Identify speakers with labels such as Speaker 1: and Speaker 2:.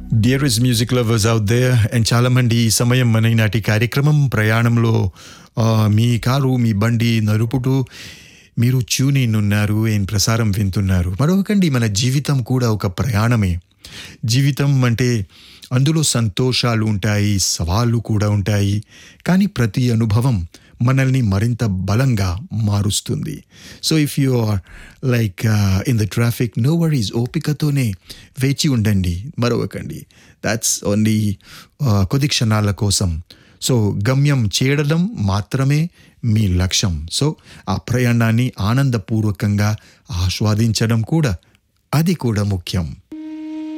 Speaker 1: dearest music lovers out there and చాలామంది ఈ సమయం మన ఈనాటి కార్యక్రమం ప్రయాణంలో ఆ, మీ కారు మీ బండి నరుపుటూ మీరు ట్యూన్ ఇన్ ఉన్నారు ఏం ప్రసారం వింటున్నారు మరొకండి మన జీవితం కూడా ఒక ప్రయాణమే జీవితం అంటే అందులో సంతోషాలు ఉంటాయి సవాళ్ళు కూడా ఉంటాయి కానీ ప్రతి అనుభవం మనల్ని మరింత బలంగా మారుస్తుంది so if you are like in the traffic no worries ఓపికతోనే వేచి ఉండండి మరొకకండి దాట్స్ ఓన్లీ కొద్ది క్షణాల కోసం సో గమ్యం చేరడం మాత్రమే మీ లక్ష్యం సో ఆ ప్రయాణాన్ని ఆనందపూర్వకంగా ఆస్వాదించడం కూడా అది కూడా ముఖ్యం